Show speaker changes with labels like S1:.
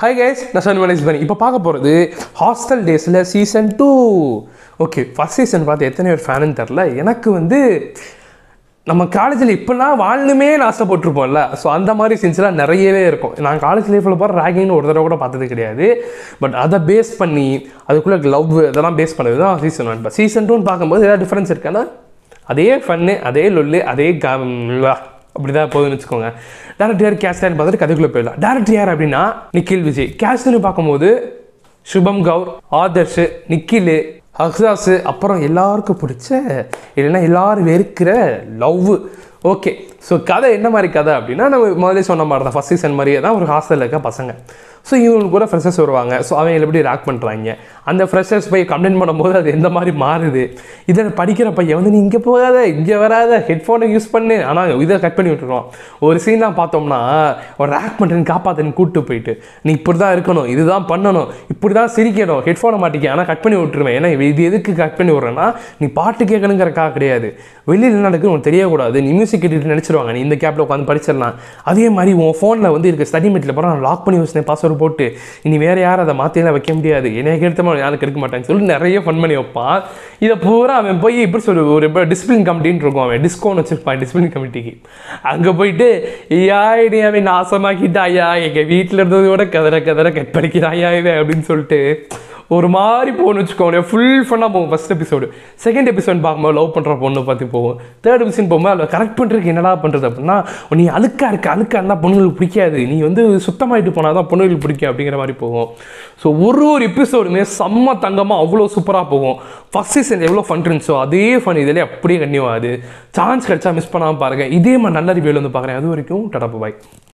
S1: hi guys நான் சன் மனேஷ் பண்ணி இப்போ பார்க்க போகிறது ஹாஸ்டல் டேஸில் season two okay first season பார்த்து எத்தனை பேர் ஃபேனுன்னு தெரில எனக்கு வந்து நம்ம காலேஜில் இப்போலாம் வாழணுமே ஆசைப்பட்டிருப்போம்ல ஸோ அந்த மாதிரி சீன்ஸ்லாம் நிறையவே இருக்கும் நான் காலேஜ் லைஃப்பில் போகிற ரேகிங்னு ஒரு தடவை கூட பார்த்தது கிடையாது பட் அதை பேஸ் பண்ணி அதுக்குள்ளே லவ் இதெல்லாம் பேஸ் பண்ணது தான் சீசன் ஒன் சீசன் டூன்னு பார்க்கும்போது ஏதாவது டிஃப்ரென்ஸ் இருக்கான்னா அதே ஃபன்னு அதே லொல்லு அதே கா அப்படி தான் போகுதுன்னு வச்சுக்கோங்க டேரக்டர் யார் கேஸ்டர்னு பார்த்துட்டு கதைக்குள்ளே போயிடலாம் டேரக்டர் யார் அப்படின்னா நிக்கில் விஜய் கேஸ்டர்னு பார்க்கும்போது சுபம் கவுர் ஆதர்ஷ் நிக்கில் அக்ஸாஸு அப்புறம் எல்லாருக்கும் பிடிச்ச இல்லைன்னா எல்லாரும் வெறுக்கிற லவ் ஓகே ஸோ கதை என்ன மாதிரி கதை அப்படின்னா நம்ம முதல்ல சொன்ன மாதிரி தான் ஃபஸ்ட் சீசன் மாதிரியே தான் ஒரு ஹாஸ்டலில் இருக்க பசங்க ஸோ இவங்களுக்கு கூட ஃப்ரெஷர்ஸ் வருவாங்க ஸோ அவங்க எப்படி ரேக் பண்ணுறாங்க அந்த ஃப்ரெஷர்ஸ் போய் கம்ப்ளைண்ட் பண்ணும்போது அது எந்த மாதிரி மாறுது இதில் படிக்கிற பையன் வந்து நீ இங்கே போகாத இங்கே வராத ஹெட்ஃபோனை யூஸ் பண்ணு ஆனால் இதை கட் பண்ணி விட்டுருவோம் ஒரு சீன்லாம் பார்த்தோம்னா ஒரு ரேக் பண்ணுறேன்னு காப்பாற்றுன்னு கூப்பிட்டு போயிட்டு நீ இப்படி தான் இருக்கணும் இதுதான் பண்ணணும் இப்படி தான் சிரிக்கணும் ஹெட்ஃபோனை மாட்டிக்க ஆனால் கட் பண்ணி விட்டுருவேன் ஏன்னா இது எதுக்கு கட் பண்ணி விட்றேன்னா நீ பாட்டு கேட்கணுங்கிறக்காக கிடையாது வெளியில் நடக்குது உனக்கு தெரியக்கூடாது நீ மியூசிக் கேட்டுட்டு நினச்சிருவாங்க நீ இந்த கேப்பில் உட்காந்து படிச்சிடலாம் அதே மாதிரி உன் ஃபோனில் வந்து இருக்க ஸ்டடி மெட்டில் போகிற நான் லாக் பண்ணி வச்சுனேன் பாஸ்வேர்டு போட்டு இனி வேறு யாரும் அதை மாற்றிலாம் வைக்க முடியாது என்னைய கெடுத்தமா யாரும் கெடுக்க மாட்டாங்க சொல்லி நிறைய ஃபன் பண்ணி வைப்பான் இதை பூரா அவன் போய் இப்படி சொல்லு ஒரு டிசிப்ளின் கமிட்டின்னு இருக்கும் அவன் டிஸ்கவுண்ட் வச்சிருப்பான் டிசிப்ளின் கமிட்டிக்கு அங்கே போயிட்டு ஐயா இனி அவன் நாசமாக்கிட்டா ஐயா எங்கள் வீட்டில் இருந்தது கூட கதற கதற கட் படிக்கிறாயா இவன் அப்படின்னு சொல்லிட்டு ஒரு மாதிரி போகணும்னு வச்சுக்கோங்க ஃபுல் ஃபன்னாக போகும் ஃபஸ்ட் எபிசோடு செகண்ட் எபிசோட் பார்க்கும்போது லவ் பண்ணுற பொண்ணு பார்த்து போகும் தேர்ட் எபிசோட் போகும்போது அதில் கரெக்ட் பண்ணுறதுக்கு என்னடா பண்ணுறது அப்படின்னா நீ அழுக்கா இருக்க அழுக்கா இருந்தால் பொண்ணுங்களுக்கு பிடிக்காது நீ வந்து சுத்தமாயிட்டு போனால் தான் பொண்ணுங்களுக்கு பிடிக்கும் அப்படிங்கிற மாதிரி போகும் ஸோ ஒரு ஒரு எபிசோடுமே செம்ம தங்கமாக அவ்வளோ சூப்பராக போகும் ஃபஸ்ட் சீசன் எவ்வளோ ஃபன் இருந்துச்சோ அதே ஃபன் இதிலே அப்படியே கன்னியூ ஆகுது சான்ஸ் கிடைச்சா மிஸ் பண்ணாமல் பாருங்கள் இதே மாதிரி நல்ல ரிவியூவில் வந்து பார்க்குறேன் அது வரைக்கும் டடப்பு பாய்